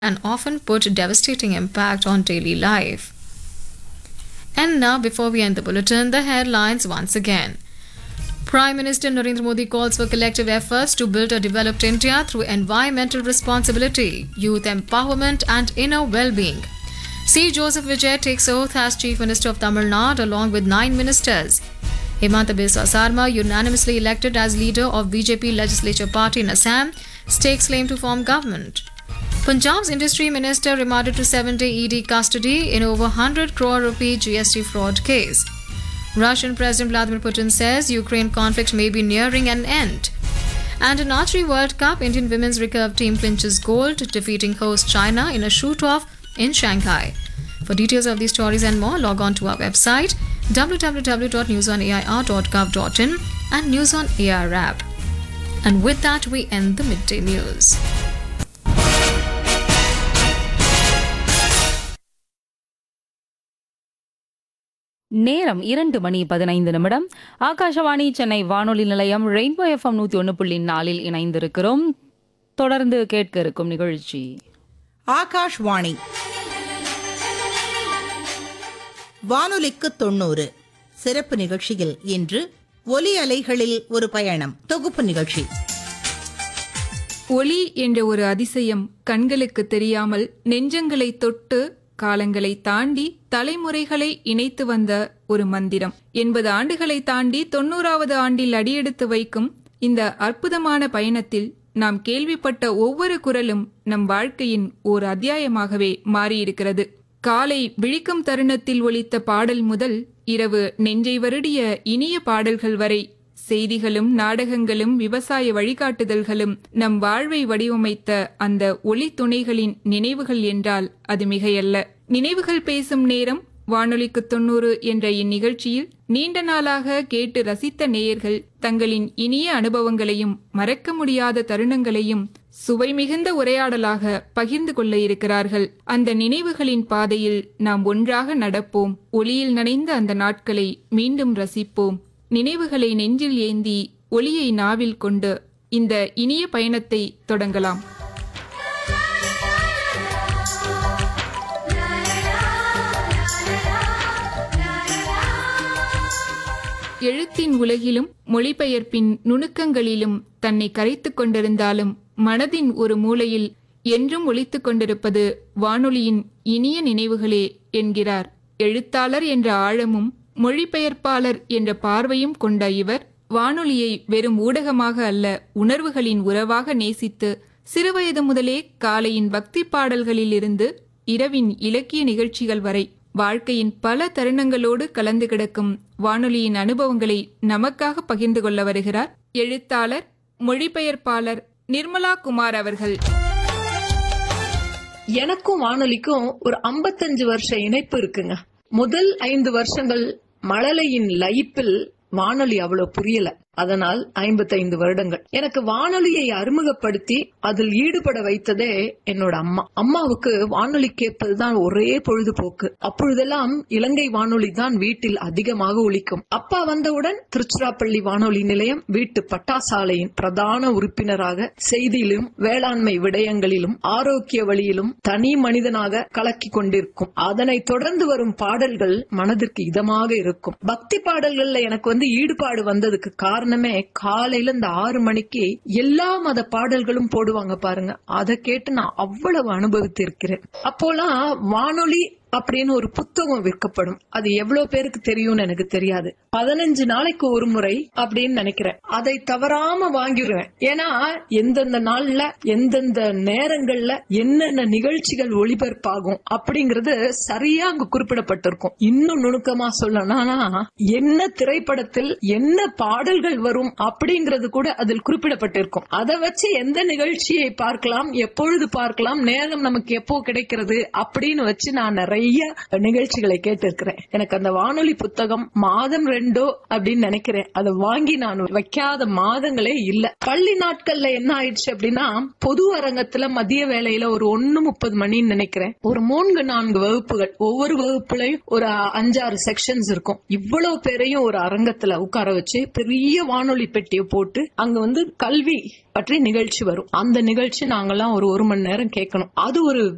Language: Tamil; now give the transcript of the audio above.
and often put devastating impact on daily life. And now, before we end the bulletin, the headlines once again. Prime Minister Narendra Modi calls for collective efforts to build a developed India through environmental responsibility, youth empowerment, and inner well being. C. Joseph Vijay takes oath as Chief Minister of Tamil Nadu along with nine ministers. Hemanta Biswa Sarma, unanimously elected as leader of BJP legislature party in Assam, stakes claim to form government. Punjab's industry minister remanded to seven day ED custody in over 100 crore rupee GST fraud case. Russian President Vladimir Putin says Ukraine conflict may be nearing an end. And in Archery World Cup, Indian women's recurve team clinches gold, defeating host China in a shoot off in Shanghai. For details of these stories and more, log on to our website www.newsonair.gov.in and News on AR app. And with that, we end the midday news. நேரம் இரண்டு மணி பதினைந்து நிமிடம் ஆகாஷவாணி சென்னை வானொலி நிலையம் ரெயின்போ எஃப்எம் நூத்தி ஒன்று புள்ளி நாலில் இணைந்திருக்கிறோம் தொடர்ந்து கேட்க இருக்கும் நிகழ்ச்சி ஆகாஷ்வாணி வானொலிக்கு தொண்ணூறு சிறப்பு நிகழ்ச்சியில் இன்று ஒலி அலைகளில் ஒரு பயணம் தொகுப்பு நிகழ்ச்சி ஒளி என்ற ஒரு அதிசயம் கண்களுக்கு தெரியாமல் நெஞ்சங்களை தொட்டு காலங்களை தாண்டி தலைமுறைகளை இணைத்து வந்த ஒரு மந்திரம் எண்பது ஆண்டுகளை தாண்டி தொண்ணூறாவது ஆண்டில் அடியெடுத்து வைக்கும் இந்த அற்புதமான பயணத்தில் நாம் கேள்விப்பட்ட ஒவ்வொரு குரலும் நம் வாழ்க்கையின் ஓர் அத்தியாயமாகவே மாறியிருக்கிறது காலை விழிக்கும் தருணத்தில் ஒலித்த பாடல் முதல் இரவு நெஞ்சை வருடிய இனிய பாடல்கள் வரை செய்திகளும் நாடகங்களும் விவசாய வழிகாட்டுதல்களும் நம் வாழ்வை வடிவமைத்த அந்த ஒளி துணைகளின் நினைவுகள் என்றால் அது மிகையல்ல நினைவுகள் பேசும் நேரம் வானொலிக்கு தொண்ணூறு என்ற இந்நிகழ்ச்சியில் நீண்ட நாளாக கேட்டு ரசித்த நேயர்கள் தங்களின் இனிய அனுபவங்களையும் மறக்க முடியாத தருணங்களையும் சுவை மிகுந்த உரையாடலாக பகிர்ந்து கொள்ள இருக்கிறார்கள் அந்த நினைவுகளின் பாதையில் நாம் ஒன்றாக நடப்போம் ஒளியில் நனைந்த அந்த நாட்களை மீண்டும் ரசிப்போம் நினைவுகளை நெஞ்சில் ஏந்தி ஒளியை நாவில் கொண்டு இந்த இனிய பயணத்தை தொடங்கலாம் எழுத்தின் உலகிலும் மொழிபெயர்ப்பின் நுணுக்கங்களிலும் தன்னை கரைத்துக் கொண்டிருந்தாலும் மனதின் ஒரு மூலையில் என்றும் ஒலித்துக் கொண்டிருப்பது வானொலியின் இனிய நினைவுகளே என்கிறார் எழுத்தாளர் என்ற ஆழமும் மொழிபெயர்ப்பாளர் என்ற பார்வையும் கொண்ட இவர் வானொலியை வெறும் ஊடகமாக அல்ல உணர்வுகளின் உறவாக நேசித்து சிறுவயது முதலே காலையின் பக்தி பாடல்களில் இருந்து இரவின் இலக்கிய நிகழ்ச்சிகள் வரை வாழ்க்கையின் பல தருணங்களோடு கலந்து கிடக்கும் வானொலியின் அனுபவங்களை நமக்காக பகிர்ந்து கொள்ள வருகிறார் எழுத்தாளர் மொழிபெயர்ப்பாளர் நிர்மலா குமார் அவர்கள் எனக்கும் வானொலிக்கும் ஒரு 55 வருஷ இணைப்பு இருக்குங்க முதல் ஐந்து வருஷங்கள் மழலையின் லைப்பில் வானொலி அவ்வளவு புரியல அதனால் 55 வருடங்கள் எனக்கு வானொலியை அறிமுகப்படுத்தி அதில் ஈடுபட வைத்ததே என்னோட அம்மா அம்மாவுக்கு வானொலி கேட்பதுதான் ஒரே பொழுதுபோக்கு அப்பொழுதெல்லாம் இலங்கை வானொலி தான் வீட்டில் அதிகமாக ஒலிக்கும் அப்பா வந்தவுடன் திருச்சிராப்பள்ளி வானொலி நிலையம் வீட்டு பட்டாசாலையின் பிரதான உறுப்பினராக செய்தியிலும் வேளாண்மை விடயங்களிலும் ஆரோக்கிய வழியிலும் தனி மனிதனாக கலக்கி கொண்டிருக்கும் அதனை தொடர்ந்து வரும் பாடல்கள் மனதிற்கு இதமாக இருக்கும் பக்தி பாடல்கள்ல எனக்கு வந்து ஈடுபாடு வந்ததுக்கு காரணமே காலையில இந்த ஆறு மணிக்கு எல்லா மத பாடல்களும் போடுவாங்க பாருங்க அதை கேட்டு நான் அவ்வளவு அனுபவித்திருக்கிறேன் அப்போலாம் வானொலி அப்படின்னு ஒரு புத்தகம் விற்கப்படும் அது எவ்வளவு பேருக்கு தெரியும்னு எனக்கு தெரியாது பதினஞ்சு நாளைக்கு ஒரு முறை அப்படின்னு நினைக்கிறேன் அதை தவறாம வாங்கிடுவேன் ஏன்னா எந்தெந்த நாள்ல எந்தெந்த நேரங்கள்ல என்னென்ன நிகழ்ச்சிகள் ஒளிபரப்பாகும் அப்படிங்கறது சரியா அங்க குறிப்பிடப்பட்டிருக்கும் இன்னும் நுணுக்கமா சொல்லணும்னா என்ன திரைப்படத்தில் என்ன பாடல்கள் வரும் அப்படிங்கறது கூட அதில் குறிப்பிடப்பட்டிருக்கும் அதை வச்சு எந்த நிகழ்ச்சியை பார்க்கலாம் எப்பொழுது பார்க்கலாம் நேரம் நமக்கு எப்போ கிடைக்கிறது அப்படின்னு வச்சு நான் நிறைய நிகழ்ச்சிகளை கேட்டிருக்கிறேன் எனக்கு அந்த வானொலி புத்தகம் மாதம் ரெண்டோ அப்படின்னு நினைக்கிறேன் அதை வாங்கி நான் வைக்காத மாதங்களே இல்ல பள்ளி நாட்கள்ல என்ன ஆயிடுச்சு அப்படின்னா பொது அரங்கத்துல மதிய வேலையில ஒரு ஒன்னு முப்பது மணின்னு நினைக்கிறேன் ஒரு மூன்று நான்கு வகுப்புகள் ஒவ்வொரு வகுப்புலையும் ஒரு அஞ்சாறு செக்ஷன்ஸ் இருக்கும் இவ்வளவு பேரையும் ஒரு அரங்கத்துல உட்கார வச்சு பெரிய வானொலி பெட்டியை போட்டு அங்க வந்து கல்வி பற்றி நிகழ்ச்சி வரும் அந்த நிகழ்ச்சி நாங்கெல்லாம் ஒரு ஒரு மணி நேரம் கேட்கணும் அது ஒரு